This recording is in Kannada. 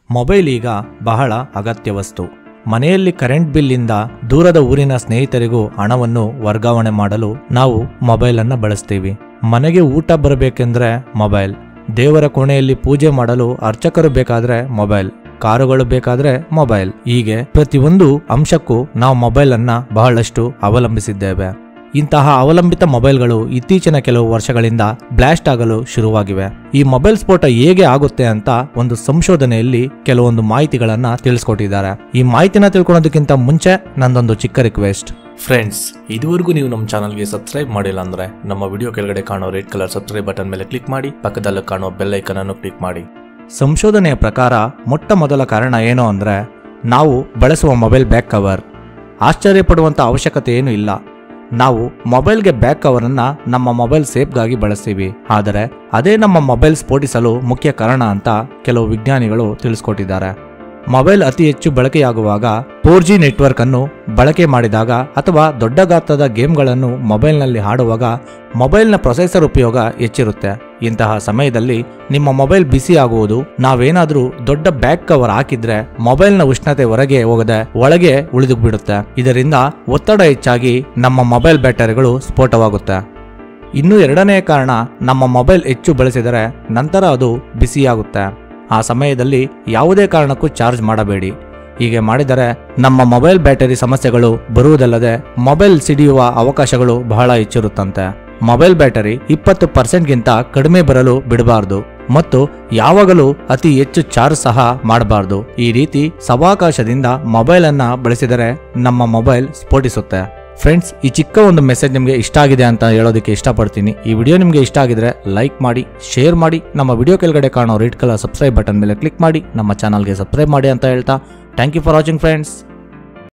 ಮೊಬೈಲ್ ಈಗ ಬಹಳ ಅಗತ್ಯ ವಸ್ತು ಮನೆಯಲ್ಲಿ ಕರೆಂಟ್ ಬಿಲ್ನಿಂದ ದೂರದ ಊರಿನ ಸ್ನೇಹಿತರಿಗೂ ಹಣವನ್ನು ವರ್ಗಾವಣೆ ಮಾಡಲು ನಾವು ಮೊಬೈಲ್ ಅನ್ನ ಬಳಸ್ತೀವಿ ಮನೆಗೆ ಊಟ ಬರಬೇಕೆಂದ್ರೆ ಮೊಬೈಲ್ ದೇವರ ಕೋಣೆಯಲ್ಲಿ ಪೂಜೆ ಮಾಡಲು ಅರ್ಚಕರು ಬೇಕಾದ್ರೆ ಮೊಬೈಲ್ ಕಾರುಗಳು ಬೇಕಾದ್ರೆ ಮೊಬೈಲ್ ಹೀಗೆ ಪ್ರತಿಯೊಂದು ಅಂಶಕ್ಕೂ ನಾವು ಮೊಬೈಲ್ ಅನ್ನ ಬಹಳಷ್ಟು ಅವಲಂಬಿಸಿದ್ದೇವೆ ಇಂತಹ ಅವಲಂಬಿತ ಮೊಬೈಲ್ಗಳು ಇತ್ತೀಚಿನ ಕೆಲವು ವರ್ಷಗಳಿಂದ ಬ್ಲಾಸ್ಟ್ ಆಗಲು ಶುರುವಾಗಿವೆ ಈ ಮೊಬೈಲ್ ಸ್ಫೋಟ ಹೇಗೆ ಆಗುತ್ತೆ ಅಂತ ಒಂದು ಸಂಶೋಧನೆಯಲ್ಲಿ ಕೆಲವೊಂದು ಮಾಹಿತಿಗಳನ್ನ ತಿಳಿಸ್ಕೊಟ್ಟಿದ್ದಾರೆ ಈ ಮಾಹಿತಿನ ತಿಳ್ಕೊಳೋದಕ್ಕಿಂತ ಮುಂಚೆ ನಂದೊಂದು ಚಿಕ್ಕ ರಿಕ್ವೆಸ್ಟ್ ಫ್ರೆಂಡ್ಸ್ ಇದುವರೆಗೂ ನೀವು ನಮ್ಮ ಚಾನಲ್ಗೆ ಸಬ್ಸ್ಕ್ರೈಬ್ ಮಾಡಿಲ್ಲ ಅಂದ್ರೆ ನಮ್ಮ ವಿಡಿಯೋ ಕೆಳಗಡೆ ಕಾಣೋ ರೆಡ್ ಕಲರ್ ಸಬ್ಸ್ಕ್ರೈಬ್ ಬಟನ್ ಮೇಲೆ ಕ್ಲಿಕ್ ಮಾಡಿ ಪಕ್ಕದಲ್ಲಿ ಕಾಣೋ ಬೆಲ್ ಐಕನ್ ಅನ್ನು ಕ್ಲಿಕ್ ಮಾಡಿ ಸಂಶೋಧನೆಯ ಪ್ರಕಾರ ಮೊಟ್ಟ ಮೊದಲ ಕಾರಣ ಏನು ಅಂದ್ರೆ ನಾವು ಬಳಸುವ ಮೊಬೈಲ್ ಬ್ಯಾಕ್ ಕವರ್ ಆಶ್ಚರ್ಯಪಡುವಂತ ಅವಶ್ಯಕತೆ ಏನೂ ಇಲ್ಲ ನಾವು ಮೊಬೈಲ್ಗೆ ಬ್ಯಾಕ್ ಕವರನ್ನ ನಮ್ಮ ಮೊಬೈಲ್ ಸೇಫ್ಗಾಗಿ ಬಳಸ್ತೀವಿ ಆದರೆ ಅದೇ ನಮ್ಮ ಮೊಬೈಲ್ ಸ್ಫೋಟಿಸಲು ಮುಖ್ಯ ಕಾರಣ ಅಂತ ಕೆಲವು ವಿಜ್ಞಾನಿಗಳು ತಿಳಿಸ್ಕೊಟ್ಟಿದ್ದಾರೆ ಮೊಬೈಲ್ ಅತಿ ಹೆಚ್ಚು ಬಳಕೆಯಾಗುವಾಗ ಫೋರ್ ಜಿ ನೆಟ್ವರ್ಕ್ ಅನ್ನು ಬಳಕೆ ಮಾಡಿದಾಗ ಅಥವಾ ದೊಡ್ಡ ಗಾತ್ರದ ಗೇಮ್ಗಳನ್ನು ಮೊಬೈಲ್ನಲ್ಲಿ ಆಡುವಾಗ ಮೊಬೈಲ್ನ ಪ್ರೊಸೆಸರ್ ಉಪಯೋಗ ಹೆಚ್ಚಿರುತ್ತೆ ಇಂತಹ ಸಮಯದಲ್ಲಿ ನಿಮ್ಮ ಮೊಬೈಲ್ ಬಿಸಿ ಆಗುವುದು ನಾವೇನಾದ್ರೂ ದೊಡ್ಡ ಬ್ಯಾಕ್ ಕವರ್ ಹಾಕಿದ್ರೆ ಮೊಬೈಲ್ನ ಉಷ್ಣತೆ ಹೊರಗೆ ಹೋಗದೆ ಒಳಗೆ ಉಳಿದು ಬಿಡುತ್ತೆ ಇದರಿಂದ ಒತ್ತಡ ಹೆಚ್ಚಾಗಿ ನಮ್ಮ ಮೊಬೈಲ್ ಬ್ಯಾಟರಿಗಳು ಸ್ಫೋಟವಾಗುತ್ತೆ ಇನ್ನು ಎರಡನೇ ಕಾರಣ ನಮ್ಮ ಮೊಬೈಲ್ ಹೆಚ್ಚು ಬಳಸಿದರೆ ನಂತರ ಅದು ಬಿಸಿಯಾಗುತ್ತೆ ಆ ಸಮಯದಲ್ಲಿ ಯಾವುದೇ ಕಾರಣಕ್ಕೂ ಚಾರ್ಜ್ ಮಾಡಬೇಡಿ ಹೀಗೆ ಮಾಡಿದರೆ ನಮ್ಮ ಮೊಬೈಲ್ ಬ್ಯಾಟರಿ ಸಮಸ್ಯೆಗಳು ಬರುವುದಲ್ಲದೆ ಮೊಬೈಲ್ ಸಿಡಿಯುವ ಅವಕಾಶಗಳು ಬಹಳ ಹೆಚ್ಚಿರುತ್ತಂತೆ ಮೊಬೈಲ್ ಬ್ಯಾಟರಿ ಇಪ್ಪತ್ತು ಪರ್ಸೆಂಟ್ಗಿಂತ ಕಡಿಮೆ ಬರಲು ಬಿಡಬಾರ್ದು ಮತ್ತು ಯಾವಾಗಲೂ ಅತಿ ಹೆಚ್ಚು ಚಾರ್ಜ್ ಸಹ ಮಾಡಬಾರ್ದು ಈ ರೀತಿ ಸವಾಕಾಶದಿಂದ ಮೊಬೈಲ್ ಅನ್ನ ಬಳಸಿದರೆ ನಮ್ಮ ಮೊಬೈಲ್ ಸ್ಫೋಟಿಸುತ್ತೆ ಫ್ರೆಂಡ್ಸ್ ಈ ಚಿಕ್ಕ ಒಂದು ಮೆಸೇಜ್ ನಿಮಗೆ ಇಷ್ಟ ಆಗಿದೆ ಅಂತ ಹೇಳೋದಕ್ಕೆ ಇಷ್ಟಪಡ್ತೀನಿ ಈ ವಿಡಿಯೋ ನಿಮಗೆ ಇಷ್ಟ ಆಗಿದ್ರೆ ಲೈಕ್ ಮಾಡಿ ಶೇರ್ ಮಾಡಿ ನಮ್ಮ ವಿಡಿಯೋ ಕೆಳಗಡೆ ಕಾಣೋ ರೆಡ್ ಕಲರ್ ಸಬ್ಸ್ಕ್ರೈಬ್ ಬಟನ್ ಮೇಲೆ ಕ್ಲಿಕ್ ಮಾಡಿ ನಮ್ಮ ಚಾನಲ್ಗೆ ಸಬ್ಸ್ಕ್ರೈಬ್ ಮಾಡಿ ಅಂತ ಹೇಳ್ತಾ thank you for watching friends